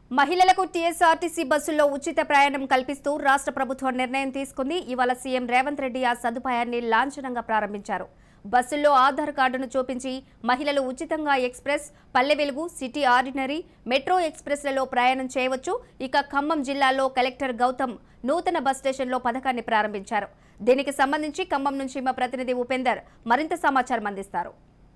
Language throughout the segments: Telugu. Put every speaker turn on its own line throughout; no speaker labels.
మహిళలకు టీఎస్ఆర్టీసీ బస్సుల్లో ఉచిత ప్రయాణం కల్పిస్తూ రాష్ట్ర ప్రభుత్వం నిర్ణయం తీసుకుంది ఇవాళ సీఎం రేవంత్ రెడ్డి ఆ సదుపాయాన్ని లాంఛనంగా ప్రారంభించారు బస్సుల్లో ఆధార్ కార్డును చూపించి మహిళలు ఉచితంగా ఎక్స్ప్రెస్ పల్లె వెలుగు సిటీ ఆర్డినరీ మెట్రో ఎక్స్ప్రెస్లలో ప్రయాణం చేయవచ్చు ఇక ఖమ్మం జిల్లాలో కలెక్టర్ గౌతమ్ నూతన బస్ స్టేషన్లో పథకాన్ని ప్రారంభించారు దీనికి సంబంధించి ఖమ్మం నుంచి మా ప్రతినిధి ఉపేందర్ మరింత సమాచారం అందిస్తారు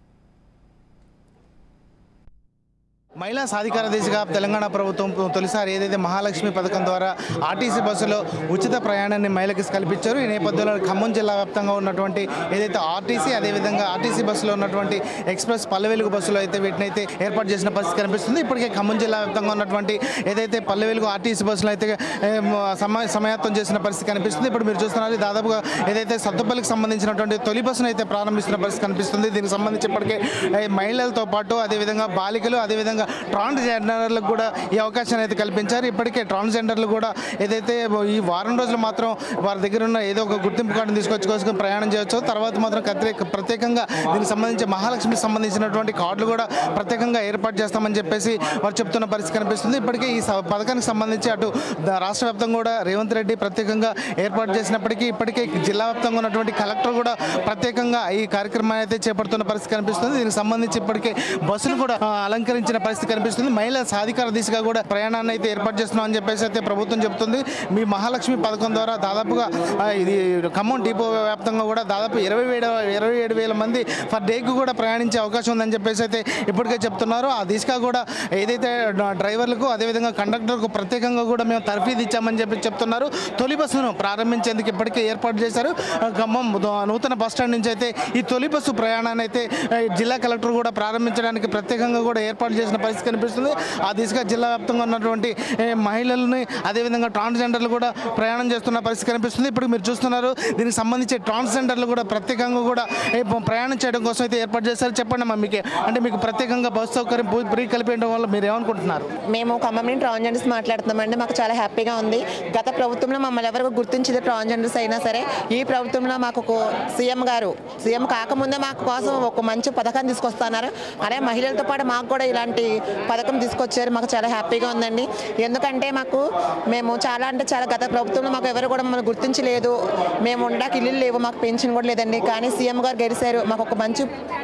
మహిళా సాధికార దిశగా తెలంగాణ ప్రభుత్వం తొలిసారి ఏదైతే మహాలక్ష్మి పథకం ద్వారా ఆర్టీసీ బస్సులో ఉచిత ప్రయాణాన్ని మహిళలకు కల్పించారు ఈ నేపథ్యంలో ఖమ్మం జిల్లా వ్యాప్తంగా ఉన్నటువంటి ఏదైతే ఆర్టీసీ అదేవిధంగా ఆర్టీసీ బస్సులో ఉన్నటువంటి ఎక్స్ప్రెస్ పల్లె వెలుగు బస్సులో అయితే వీటిని అయితే ఏర్పాటు చేసిన పరిస్థితి కనిపిస్తుంది ఇప్పటికే ఖమ్మం జిల్లా వ్యాప్తంగా ఉన్నటువంటి ఏదైతే పల్లె వెలుగు ఆర్టీసీ బస్సులో అయితే ఏ, మ- సమయ సమయాత్వం చేసిన పరిస్థితి కనిపిస్తుంది ఇప్పుడు మీరు చూస్తున్నారు ఇది దాదాపుగా ఏదైతే సత్తుపల్లికి సంబంధించినటువంటి తొలి బస్సును అయితే ప్రారంభిస్తున్న పరిస్థితి కనిపిస్తుంది దీనికి సంబంధించి ఇప్పటికే ఏ, మహిళలతో పాటు అదేవిధంగా బాలికలు అదేవిధంగా ట్రాన్స్జెండర్లకు కూడా ఈ అవకాశాన్ని అయితే కల్పించారు ఇప్పటికే ట్రాన్స్జెండర్లు కూడా ఏదైతే ఈ వారం రోజులు మాత్రం వారి దగ్గర ఉన్న ఏదో ఒక గుర్తింపు కార్డును తీసుకొచ్చుకోసుకొని ప్రయాణం చేయొచ్చు తర్వాత మాత్రం ప్రత్యేక ప్రత్యేకంగా దీనికి సంబంధించి మహాలక్ష్మికి సంబంధించినటువంటి కార్డులు కూడా ప్రత్యేకంగా ఏర్పాటు చేస్తామని చెప్పేసి వారు చెప్తున్న పరిస్థితి కనిపిస్తుంది ఇప్పటికే ఈ స- పథకానికి సంబంధించి అటు ద- రాష్ట్ర వ్యాప్తంగా కూడా రేవంత్ రెడ్డి ప్రత్యేకంగా ఏర్పాటు చేసినప్పటికీ ఇప్పటికే జిల్లా వ్యాప్తంగా ఉన్నటువంటి కలెక్టర్ కూడా ప్రత్యేకంగా ఈ కార్యక్రమాన్ని అయితే చేపడుతున్న పరిస్థితి కనిపిస్తుంది దీనికి సంబంధించి ఇప్పటికే బస్సును కూడా ఆ, అలంకరించిన పరిస్థితి కనిపిస్తుంది మహిళా సాధికార దిశగా కూడా ప్రయాణాన్ని అయితే ఏర్పాటు చేస్తున్నాం అని చెప్పేసి అయితే ప్రభుత్వం చెబుతుంది మీ మహాలక్ష్మి పథకం ద్వారా దాదాపుగా ఆ, ఇది ఖమ్మం డిపో వ్యాప్తంగా కూడా దాదాపు ఇరవై ఏడు ఇరవై ఏడు వేల మంది ఫర్ డేకి కూడా ప్రయాణించే అవకాశం ఉందని చెప్పేసి అయితే ఇప్పటికే చెప్తున్నారు ఆ దిశగా కూడా ఏదైతే డ- డ్రైవర్లకు అదేవిధంగా కండక్టర్కు ప్రత్యేకంగా కూడా మేము తర్ఫీదు ఇచ్చామని చెప్పి చెప్తున్నారు తొలి బస్సును ప్రారంభించేందుకు ఇప్పటికే ఏర్పాటు చేశారు ఆ, ఖమ్మం ద- నూతన బస్ స్టాండ్ నుంచి అయితే ఈ తొలి బస్సు ప్రయాణాన్ని అయితే ఆ, జిల్లా కలెక్టర్ కూడా ప్రారంభించడానికి ప్రత్యేకంగా కూడా ఏర్పాటు చేసిన పరిస్థితి కనిపిస్తుంది ఆ దిశగా జిల్లా వ్యాప్తంగా ఉన్నటువంటి ఏ, మహిళలని అదేవిధంగా ట్రాన్స్జెండర్లు కూడా ప్రయాణం చేస్తున్న పరిస్థితి కనిపిస్తుంది ఇప్పుడు మీరు చూస్తున్నారు దీనికి సంబంధించి ట్రాన్స్జెండర్లు కూడా ప్రత్యేకంగా కూడా ఏ, ప్రయాణం చేయడం కోసం అయితే ఏర్పాటు చేశారు చెప్పండి అమ్మా మీకు అంటే మీకు ప్రత్యేకంగా బస్సు సౌకర్యం పూ- ఫ్రీ కల్పించడం వల్ల మీరు ఏమనుకుంటున్నారు
మేము ఖమ్మం నుండి ట్రాన్స్జెండర్స్ మాట్లాడుతున్నామండి మాకు చాలా హ్యాపీగా ఉంది గత ప్రభుత్వంలో మమ్మల్ని ఎవరికి గుర్తించేది ట్రాన్స్జెండర్స్ అయినా సరే ఈ ప్రభుత్వంలో మాకు ఒక సీఎం గారు సీఎం కాకముందే మాకు కోసం ఒక మంచి పథకం తీసుకొస్తున్నారు అదే మహిళలతో పాటు మాకు కూడా ఇలాంటి పథకం తీసుకొచ్చారు మాకు చాలా హ్యాపీగా ఉందండి ఎందుకంటే మాకు మేము చాలా అంటే చాలా గత ప్రభుత్వంలో మాకు ఎవరు కూడా మమ్మల్ని గుర్తించలేదు మేము ఉండడానికి ఇల్లు లేవు మాకు పెన్షన్ కూడా లేదండి కానీ సీఎం గారు గెలిచారు మాకు ఒక మంచి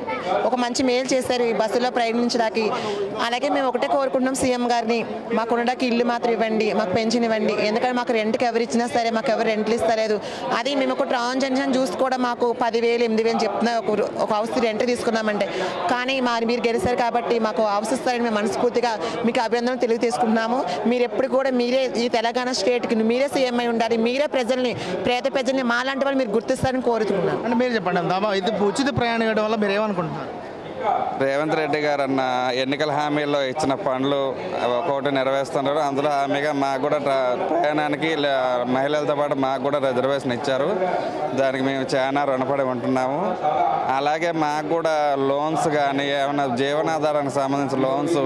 ఒక మంచి మేలు చేశారు ఈ బస్సులో ప్రయాణించడానికి అలాగే మేము ఒకటే కోరుకుంటున్నాం సీఎం గారిని మాకు ఉండడానికి ఇల్లు మాత్రం ఇవ్వండి మాకు పెన్షన్ ఇవ్వండి ఎందుకంటే మాకు రెంట్కి ఎవరు ఇచ్చినా సరే మాకు ఎవరు రెంట్లు ఇస్తలేదు అది మేము ఒక ట్రాన్సాక్షన్ చూసి కూడా మాకు పదివేలు ఎనిమిది వేలు చెప్తున్నా ఒక రూ- ఒక హౌస్ రెంట్ తీసుకున్నామంటే కానీ మా మీరు గెలిచారు కాబట్టి మాకు హౌస్ ఇస్తారని మేము మనస్ఫూర్తిగా మీకు అభినందనలు తెలియజేసుకుంటున్నాము మీరు ఎప్పుడు కూడా మీరే ఈ తెలంగాణ స్టేట్కి మీరే సీఎం అయి ఉండాలి మీరే ప్రజల్ని పేద ప్రజల్ని మాలాంటి వాళ్ళు మీరు గుర్తిస్తారని కోరుతున్నాను
అంటే మీరు చెప్పండి దాబా ఇది ఉచిత ప్రయాణం ఇవ్వడం వల్ల మీరు ఏమనుకుంటున్నారు
రేవంత్ రెడ్డి గారు అన్న ఎన్నికల హామీల్లో ఇచ్చిన పనులు ఒక్కొక్కటి నెరవేరుస్తున్నారు అందులో హామీగా మాకు కూడా ట్ర- ప్రయాణానికి లే- మహిళలతో పాటు మాకు కూడా రిజర్వేషన్ ఇచ్చారు దానికి మేము చాలా రుణపడి ఉంటున్నాము అలాగే మాకు కూడా లోన్స్ కానీ ఏమైనా జీవనాధారానికి సంబంధించిన లోన్స్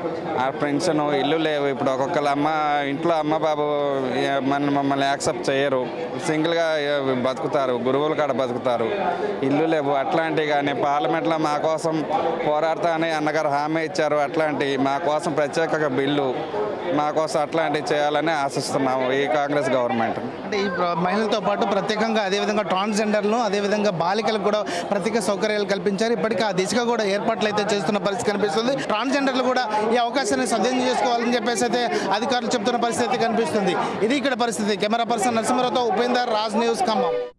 ఆ పెన్షన్ ఇల్లు లేవు ఇప్పుడు ఒక్కొక్కరు అమ్మ ఇంట్లో అమ్మ బాబు ఏ- మన మమ్మల్ని యాక్సెప్ట్ చేయరు సింగిల్గా ఏ- బతుకుతారు గురువుల కాడ బతుకుతారు ఇల్లు లేవు అట్లాంటివి కానీ పార్లమెంట్లో మా కోసం పోరాడతా అని అన్నగారు హామీ ఇచ్చారు అట్లాంటి మా కోసం ప్రత్యేక బిల్లు మా కోసం అట్లాంటివి చేయాలని ఆశిస్తున్నాము ఈ కాంగ్రెస్ గవర్నమెంట్
అంటే ఈ ప్ర- మహిళలతో పాటు ప్రత్యేకంగా అదేవిధంగా ట్రాన్స్జెండర్లను అదేవిధంగా బాలికలకు కూడా ప్రత్యేక సౌకర్యాలు కల్పించారు ఇప్పటికీ ఆ దిశగా కూడా ఏర్పాట్లు అయితే చేస్తున్న పరిస్థితి కనిపిస్తుంది ట్రాన్స్జెండర్లు కూడా ఈ అవకాశాన్ని సద్వినియోగం చేసుకోవాలని చెప్పేసి అయితే అధికారులు చెప్తున్న పరిస్థితి అయితే కనిపిస్తుంది ఇది ఇక్కడ పరిస్థితి కెమెరా పర్సన్ నరసింహరావుతో ఉపేందర్ రాజ్ న్యూస్ ఖమ్మం